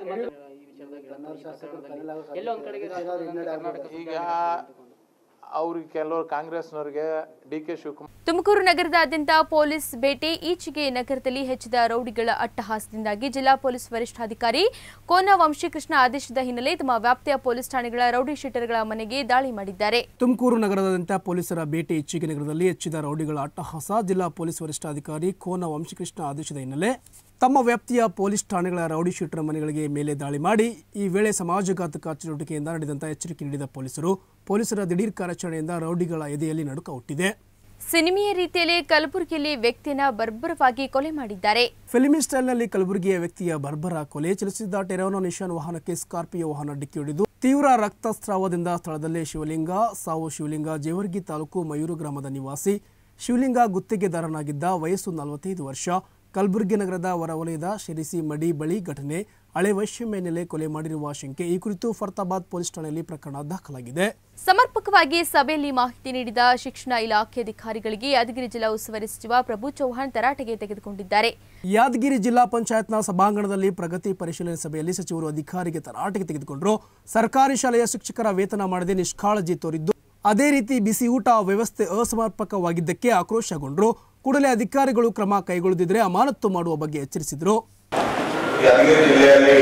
ಈಗ ಅವ್ರಿಗೆ ಕೆಲವರು ಕಾಂಗ್ರೆಸ್ನವ್ರಿಗೆ ಡಿ ಕೆ ಶಿವಕುಮಾರ್ ತುಮಕೂರು ನಗರದಾದ್ಯಂತ ಪೊಲೀಸ್ ಭೇಟಿ ಈಚೆಗೆ ನಗರದಲ್ಲಿ ಹೆಚ್ಚಿದ ರೌಡಿಗಳ ಅಟ್ಟಹಾಸದಿಂದಾಗಿ ಜಿಲ್ಲಾ ಪೊಲೀಸ್ ವರಿಷ್ಠಾಧಿಕಾರಿ ಕೋನ ವಂಶೀಕೃಷ್ಣ ಆದೇಶದ ಹಿನ್ನೆಲೆ ತಮ್ಮ ವ್ಯಾಪ್ತಿಯ ಪೊಲೀಸ್ ಠಾಣೆಗಳ ರೌಡಿ ಶೀಟರ್ಗಳ ಮನೆಗೆ ದಾಳಿ ಮಾಡಿದ್ದಾರೆ ತುಮಕೂರು ನಗರದಾದ್ಯಂತ ಪೊಲೀಸರ ಭೇಟಿ ಇಚ್ಚಿಗೆ ನಗರದಲ್ಲಿ ಹೆಚ್ಚಿದ ರೌಡಿಗಳ ಅಟ್ಟಹಾಸ ಜಿಲ್ಲಾ ಪೊಲೀಸ್ ವರಿಷ್ಠಾಧಿಕಾರಿ ಕೋನ ವಂಶಕೃಷ್ಣ ಆದೇಶದ ಹಿನ್ನೆಲೆ ತಮ್ಮ ವ್ಯಾಪ್ತಿಯ ಪೊಲೀಸ್ ಠಾಣೆಗಳ ರೌಡಿ ಶೀಟರ್ ಮನೆಗಳಿಗೆ ಮೇಲೆ ದಾಳಿ ಮಾಡಿ ಈ ವೇಳೆ ಸಮಾಜಘಾತಕ ಚಟುವಟಿಕೆಯಿಂದ ನಡೆದಂತ ಎಚ್ಚರಿಕೆ ನೀಡಿದ ಪೊಲೀಸರು ಪೊಲೀಸರ ದಿಢೀರ್ ಕಾರ್ಯಾಚರಣೆಯಿಂದ ರೌಡಿಗಳ ಎದೆಯಲ್ಲಿ ನಡುಕ ಹುಟ್ಟಿದೆ ಸಿನಿಮೆಯ ರೀತಿಯಲ್ಲಿ ಕಲಬುರಗಿಯಲ್ಲಿ ವ್ಯಕ್ತಿಯನ್ನ ಬರ್ಬರವಾಗಿ ಕೊಲೆ ಮಾಡಿದ್ದಾರೆ ಫಿಲ್ಮಿ ಸ್ಟೈಲ್ನಲ್ಲಿ ಕಲಬುರಗಿಯ ವ್ಯಕ್ತಿಯ ಬರ್ಬರ ಕೊಲೆ ಚಲಿಸಿದ್ದ ಟೆರೋನೋ ನಿಶಾನ್ ವಾಹನಕ್ಕೆ ಸ್ಕಾರ್ಪಿಯೋ ವಾಹನ ಡಿಕ್ಕಿ ಹೊಡೆದು ತೀವ್ರ ರಕ್ತಸ್ರಾವದಿಂದ ಸ್ಥಳದಲ್ಲೇ ಶಿವಲಿಂಗ ಸಾವು ಶಿವಲಿಂಗ ಜೇವರ್ಗಿ ತಾಲೂಕು ಮಯೂರು ಗ್ರಾಮದ ನಿವಾಸಿ ಶಿವಲಿಂಗ ಗುತ್ತಿಗೆದಾರನಾಗಿದ್ದ ವಯಸ್ಸು ನಲವತ್ತೈದು ವರ್ಷ ಕಲಬುರಗಿ ನಗರದ ಹೊರವಲಯದ ಶಿರಿಸಿ ಮಡಿ ಬಳಿ ಘಟನೆ ಹಳೆ ವೈಷಮ್ಯ ಮೇಲೆ ಕೊಲೆ ಮಾಡಿರುವ ಶಂಕೆ ಈ ಕುರಿತು ಫರ್ತಾಬಾದ್ ಪೊಲೀಸ್ ಠಾಣೆಯಲ್ಲಿ ಪ್ರಕರಣ ದಾಖಲಾಗಿದೆ ಸಮರ್ಪಕವಾಗಿ ಸಭೆಯಲ್ಲಿ ಮಾಹಿತಿ ನೀಡಿದ ಶಿಕ್ಷಣ ಇಲಾಖೆ ಅಧಿಕಾರಿಗಳಿಗೆ ಯಾದಗಿರಿ ಜಿಲ್ಲಾ ಉಸ್ತುವಾರಿ ಸಚಿವ ಪ್ರಭು ಚೌಹಾಣ್ ತರಾಟೆಗೆ ತೆಗೆದುಕೊಂಡಿದ್ದಾರೆ ಯಾದಗಿರಿ ಜಿಲ್ಲಾ ಪಂಚಾಯತ್ನ ಸಭಾಂಗಣದಲ್ಲಿ ಪ್ರಗತಿ ಪರಿಶೀಲನೆ ಸಭೆಯಲ್ಲಿ ಸಚಿವರು ಅಧಿಕಾರಿಗೆ ತರಾಟೆಗೆ ತೆಗೆದುಕೊಂಡರು ಸರ್ಕಾರಿ ಶಾಲೆಯ ಶಿಕ್ಷಕರ ವೇತನ ಮಾಡದೆ ನಿಷ್ಕಾಳಜಿ ತೋರಿದ್ದು ಅದೇ ರೀತಿ ಬಿಸಿ ಊಟ ವ್ಯವಸ್ಥೆ ಅಸಮರ್ಪಕವಾಗಿದ್ದಕ್ಕೆ ಆಕ್ರೋಶಗೊಂಡರು ಕೂಡಲೇ ಅಧಿಕಾರಿಗಳು ಕ್ರಮ ಕೈಗೊಳ್ಳದಿದ್ದರೆ ಅಮಾನತು ಮಾಡುವ ಬಗ್ಗೆ ಎಚ್ಚರಿಸಿದರು ಯಾದಗಿರಿ ಜಿಲ್ಲೆಯಲ್ಲಿ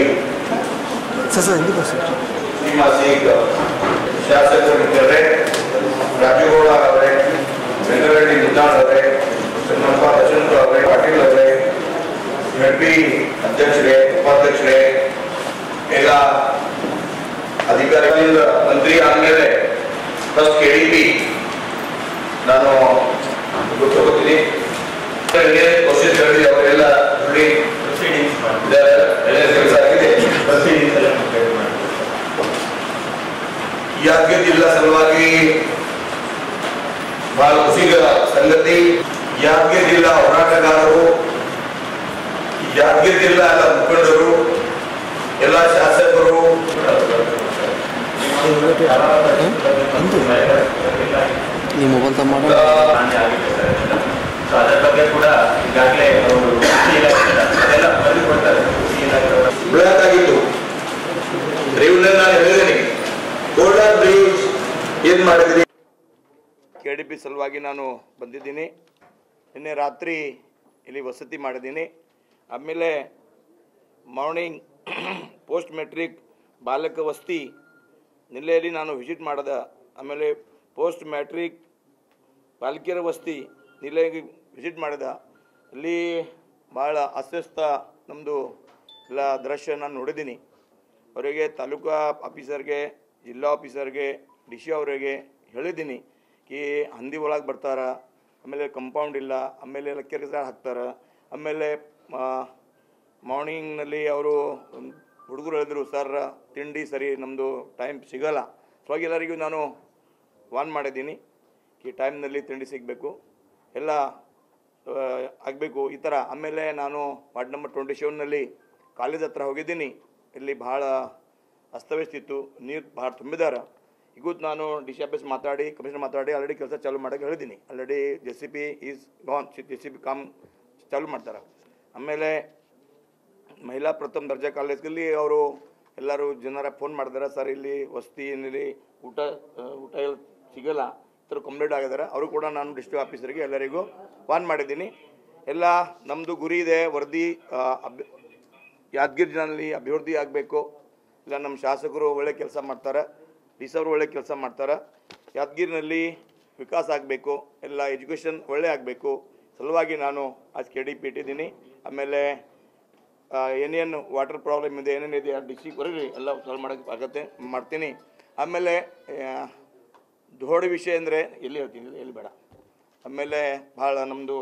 ನಿಮ್ಮ ಈಗ ಶಾಸಕರಿದ್ದಾರೆ ರಾಜಗೌಡ ಅವರೇ ಬೆಂಗಳೂರಿ ನಿಧಾನ್ ಅವರೇ ಚನ್ನಪ್ಪ ದರ್ಶನ್ಪುರ ಅವರೇ ಪಾಟೀಲ್ ಅವರೇ ಎಂ ಪಿ ಅಧ್ಯಕ್ಷರೇ ಉಪಾಧ್ಯಕ್ಷರೇ ಎಲ್ಲ ಅಧಿಕಾರಿಗಳಿಂದ ಮಂತ್ರಿ ಆದಮೇಲೆ ಫಸ್ಟ್ ಕೆ ಡಿ ಪಿ ನಾನು ಗೊತ್ತೋಗ್ತೀನಿ ಕ್ವಶನ್ ಕೇಳಿ ಅವರೆಲ್ಲ ನೋಡಿ ಕೆಲಸ ಆಗಿದೆ ಯಾದಗಿರಿ ಜಿಲ್ಲಾ ಸಲುವಾಗಿ ಬಹಳ ಖುಷಿಗಳ ಸಂಗತಿ ಯಾದಗಿರಿ ಜಿಲ್ಲಾ ಹೋರಾಟಗಾರರು ಯಾದಗಿರಿ ಜಿಲ್ಲಾ ಎಲ್ಲ ಮುಖಂಡರು ಎಲ್ಲ ಶಾಸಕರು ಈ ಮೊಬೈಲ್ ತಮ್ಮ ಹಾನಿ ಆಗಿದೆ ಸರ್ ಸೊ ಅದರ ಬಗ್ಗೆ ಕೂಡ ಈಗಾಗಲೇ ಅವರು ಕೃಷಿ ಇಲಾಖೆ ಅದೆಲ್ಲ ವರದಿ ಕೊಡ್ತಾರೆ ಕೃಷಿ ಇಲಾಖೆ ಬ್ಲಾಕ್ ಆಗಿತ್ತು ಡ್ರೈವ್ನ ನಾನು ಹೇಳಿದ್ದೀನಿ ಗೋಲ್ಡನ್ ಡ್ರೈವ್ಸ್ ಏನು ಮಾಡಿದ್ರಿ ಕೆ ಡಿ ಪಿ ಸಲುವಾಗಿ ನಾನು ಬಂದಿದ್ದೀನಿ ನಿನ್ನೆ ರಾತ್ರಿ ಇಲ್ಲಿ ವಸತಿ ಮಾಡಿದ್ದೀನಿ ಆಮೇಲೆ ಮಾರ್ನಿಂಗ್ ಪೋಸ್ಟ್ ಮೆಟ್ರಿಕ್ ಬಾಲಕ ವಸತಿ ನಿಲ್ಲೆಯಲ್ಲಿ ನಾನು ವಿಸಿಟ್ ಮಾಡಿದೆ ಆಮೇಲೆ ಪೋಸ್ಟ್ ಮ್ಯಾಟ್ರಿಕ್ ಬಾಲಕಿಯರ ವಸತಿ ನಿಲೆಗೆ ವಿಸಿಟ್ ಮಾಡಿದ ಅಲ್ಲಿ ಭಾಳ ಅಸ್ವಸ್ಥ ನಮ್ಮದು ಎಲ್ಲ ದೃಶ್ಯ ನಾನು ನೋಡಿದ್ದೀನಿ ಅವರಿಗೆ ತಾಲೂಕಾ ಆಫೀಸರ್ಗೆ ಜಿಲ್ಲಾ ಆಫೀಸರ್ಗೆ ಡಿ ಸಿ ಅವರಿಗೆ ಹೇಳಿದ್ದೀನಿ ಕಿ ಹಂದಿ ಒಳಗೆ ಬರ್ತಾರ ಆಮೇಲೆ ಕಂಪೌಂಡ್ ಇಲ್ಲ ಆಮೇಲೆ ಎಲ್ಲ ಕೆರೆ ಹಾಕ್ತಾರೆ ಆಮೇಲೆ ಮಾರ್ನಿಂಗ್ನಲ್ಲಿ ಅವರು ಹುಡುಗರು ಹೇಳಿದ್ರು ಸರ್ ತಿಂಡಿ ಸರಿ ನಮ್ಮದು ಟೈಮ್ ಸಿಗಲ್ಲ ಸೊ ಹಾಗೆ ಎಲ್ಲರಿಗೂ ನಾನು ವಾನ್ ಮಾಡಿದ್ದೀನಿ ಈ ಟೈಮ್ನಲ್ಲಿ ತಿಂಡಿ ಸಿಗಬೇಕು ಎಲ್ಲ ಆಗಬೇಕು ಈ ಥರ ಆಮೇಲೆ ನಾನು ವಾರ್ಡ್ ನಂಬರ್ ಟ್ವೆಂಟಿ ಸೆವೆನ್ನಲ್ಲಿ ಕಾಲೇಜ್ ಹತ್ರ ಹೋಗಿದ್ದೀನಿ ಇಲ್ಲಿ ಭಾಳ ಅಸ್ತವ್ಯಸ್ತ ಇತ್ತು ನೀರು ಭಾಳ ತುಂಬಿದಾರ ಇವತ್ತು ನಾನು ಡಿ ಸಿ ಆಫೀಸ್ ಮಾತಾಡಿ ಕಮಿಷನರ್ ಮಾತಾಡಿ ಆಲ್ರೆಡಿ ಕೆಲಸ ಚಾಲೂ ಮಾಡೋಕ್ಕೆ ಹೇಳಿದ್ದೀನಿ already J C P is gone J C P ಕಾಮ್ ಚಾಲೂ ಮಾಡ್ತಾರೆ ಆಮೇಲೆ ಮಹಿಳಾ ಪ್ರಥಮ ದರ್ಜೆ ಕಾಲೇಜ್ನಲ್ಲಿ ಅವರು ಎಲ್ಲರೂ ಜನರ ಫೋನ್ ಮಾಡಿದಾರೆ ಸರ್ ಇಲ್ಲಿ ವಸತಿ ಏನಿಲ್ಲಿ ಊಟ ಆ, ಊಟ ಎಲ್ಲ ಸಿಗಲ್ಲ ಈ ಥರ ಕಂಪ್ಲೇಂಟ್ ಆಗಿದ್ದಾರೆ ಅವರು ಕೂಡ ನಾನು ಡಿಸ್ಟ್ರಿಕ್ಟ್ ಆಫೀಸರಿಗೆ ಎಲ್ಲರಿಗೂ ವಾನ್ ಮಾಡಿದ್ದೀನಿ ಎಲ್ಲ ನಮ್ಮದು ಗುರಿ ಇದೆ ವರದಿ ಆ, ಅಭಿ ಯಾದಗಿರಿ ಜಿಲ್ಲೆಯಲ್ಲಿ ಅಭಿವೃದ್ಧಿ ಆಗಬೇಕು ಇಲ್ಲ ನಮ್ಮ ಶಾಸಕರು ಒಳ್ಳೆ ಕೆಲಸ ಮಾಡ್ತಾರೆ ಡಿ ಸಿ ಅವರು ಒಳ್ಳೆ ಕೆಲಸ ಮಾಡ್ತಾರೆ ಯಾದಗಿರಿನಲ್ಲಿ ವಿಕಾಸ ಆಗಬೇಕು ಎಲ್ಲ ಎಜುಕೇಷನ್ ಒಳ್ಳೆ ಆಗಬೇಕು ಸಲುವಾಗಿ ನಾನು ಆಜ್ ಕೆ ಡಿ ಪಿ ಇಟ್ಟಿದ್ದೀನಿ ಆಮೇಲೆ ಆ, ಏನೇನು ವಾಟರ್ ಪ್ರಾಬ್ಲಮ್ ಇದೆ ಏನೇನಿದೆ ಡಿ ಸಿ ಬರೀರಿ ಎಲ್ಲ ಸಾಲ್ವ್ ಮಾಡೋಕ್ಕೆ ಆಗತ್ತೆ ಮಾಡ್ತೀನಿ ಆಮೇಲೆ ಆ, ದೊಡ್ಡ ವಿಷಯ ಅಂದರೆ ಎಲ್ಲಿ ಹೇಳ್ತೀನಿ ಎಲ್ಲಿ ಬೇಡ ಆಮೇಲೆ ಭಾಳ ನಮ್ಮದು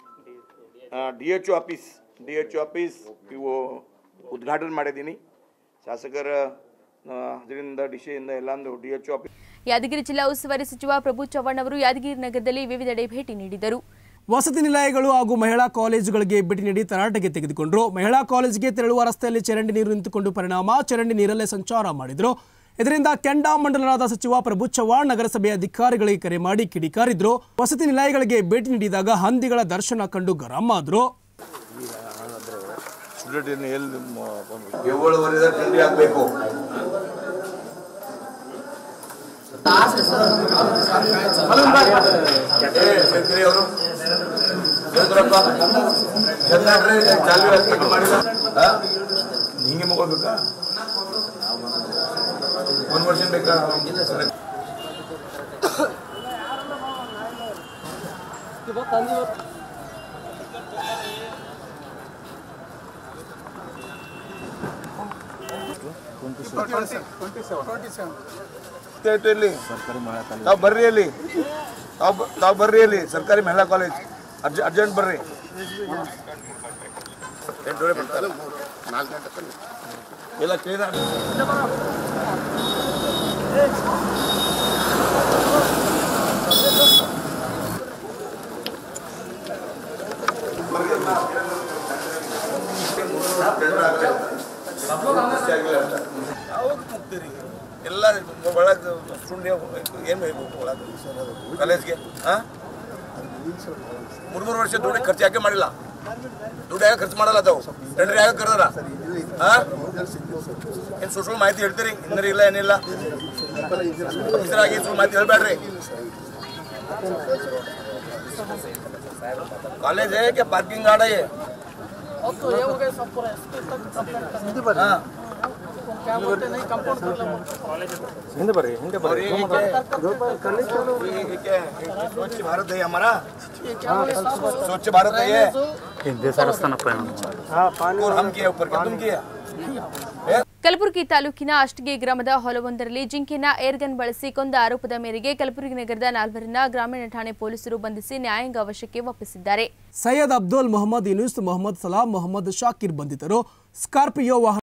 D H O office D H O office ಇವು ಉದ್ಘಾಟನೆ ಮಾಡಿದ್ದೀನಿ ಶಾಸಕರ ಆ, ಅದರಿಂದ ಡಿ ಸಿಯಿಂದ ಎಲ್ಲಂದು D H O office Yadgir ಜಿಲ್ಲಾ ಉಸ್ತುವಾರಿ ಸಚಿವ ಪ್ರಭು ಚವ್ಹಾಣ್ ಅವರು ಯಾದಗಿರಿ ನಗರದಲ್ಲಿ ವಿವಿಧೆಡೆ ಭೇಟಿ ನೀಡಿದರು ವಸತಿ ನಿಲಯಗಳು ಹಾಗೂ ಮಹಿಳಾ ಕಾಲೇಜುಗಳಿಗೆ ಭೇಟಿ ನೀಡಿ ತರಾಟೆಗೆ ತೆಗೆದುಕೊಂಡರು ಮಹಿಳಾ ಕಾಲೇಜಿಗೆ ತೆರಳುವ ರಸ್ತೆಯಲ್ಲಿ ಚರಂಡಿ ನೀರು ನಿಂತುಕೊಂಡು ಪರಿಣಾಮ ಚರಂಡಿ ನೀರಲ್ಲೇ ಸಂಚಾರ ಮಾಡಿದ್ರು ಇದರಿಂದ ಕೆಂಡಾಮಂಡಲರಾದ ಸಚಿವ ಪ್ರಭು ಚವ್ಹಾಣ್ ನಗರಸಭೆಯ ಅಧಿಕಾರಿಗಳಿಗೆ ಕರೆ ಮಾಡಿ ಕಿಡಿಕಾರಿದ್ರು ವಸತಿ ನಿಲಯಗಳಿಗೆ ಭೇಟಿ ನೀಡಿದಾಗ ಹಂದಿಗಳ ದರ್ಶನ ಕಂಡು ಗರಂ ಆದ್ರು ಏಳುವರೆದ ತಿಂಡಿ ಆಗಬೇಕು ಶಂಕರಿ ಅವರು ಚಂದ್ರಪ್ಪ ಚಂದ್ರಪ್ಪ ಚಾಲು ಹಾಕಿ ಮಾಡಿಲ್ಲ ಆ? ಹಿಂಗೆ ಮಗೊಳ್ಬೇಕಾ ಒಂದು ವರ್ಷ ಬೇಕಾ ಸ್ಟೇಟಲ್ಲಿ ತಾವು ಬರ್ರಿ ಅಲ್ಲಿ ತಾವು ಬ- ತಾವು ಬರ್ರಿ ಅಲ್ಲಿ ಸರ್ಕಾರಿ ಮಹಿಳಾ ಕಾಲೇಜ್ ಅರ್ಜ ಅರ್ಜೆಂಟ್ ಬರ್ರಿ ಎಂಟೂವರೆ ಬರ್ತಾರೆ ಎಲ್ಲ ಕ್ಲೀನ್ ಎಲ್ಲ ಒಳಗೆ ಸ್ಟುಡಿಯೋ ಏನು ಬೇಕು ಒಳಗೆ ಕಾಲೇಜ್ಗೆ ಹಾಂ ಮೂರು ಮೂರು ವರ್ಷ ದುಡ್ಡು ಖರ್ಚು ಯಾಕೆ ಮಾಡಿಲ್ಲ ದುಡ್ಡು ಯಾಕೆ ಖರ್ಚು ಮಾಡಲ್ಲ ತಾವು ಟೆಂಡರ್ ಯಾಕೆ ಕರೆದಾರ ಹಾಂ ಏನು ಸುಳ್ಳು ಸುಳ್ಳು ಮಾಹಿತಿ ಹೇಳ್ತೀರಿ ಇನ್ನರಿ ಇಲ್ಲ ಏನಿಲ್ಲ ಆಫೀಸರ್ ಆಗಿ ಸುಳ್ಳು ಮಾಹಿತಿ ಹೇಳ್ಬೇಡ್ರಿ कॉलेज है क्या पार्किंग गार्ड है ये हाँ। और ये क्या- ये क्या है? स्वच्छ भारत है हमारा स्वच्छ भारत है ये और हम किया ऊपर क्या तुम किया ಕಲಬುರಗಿ ತಾಲೂಕಿನ ಅಷ್ಟಗಿ ಗ್ರಾಮದ ಹೊಲವೊಂದರಲ್ಲಿ ಜಿಂಕೆನ ಏರ್ಗನ್ ಬಳಸಿ ಕೊಂದ ಆರೋಪದ ಮೇರೆಗೆ ಕಲಬುರಗಿ ನಗರದ ನಾಲ್ವರನ್ನ ಗ್ರಾಮೀಣ ಠಾಣೆ ಪೊಲೀಸರು ಬಂಧಿಸಿ ನ್ಯಾಯಾಂಗ ವಶಕ್ಕೆ ಒಪ್ಪಿಸಿದ್ದಾರೆ ಸೈಯದ್ ಅಬ್ದುಲ್ ಮೊಹಮ್ಮದ್ ಯೂನುಸ್ ಮೊಹಮ್ಮದ್ ಸಲಾಂ ಮೊಹಮ್ಮದ್ ಶಾಕಿರ್ ಬಂಧಿತರು ಸ್ಕಾರ್ಪಿಯೋ ವಾಹನ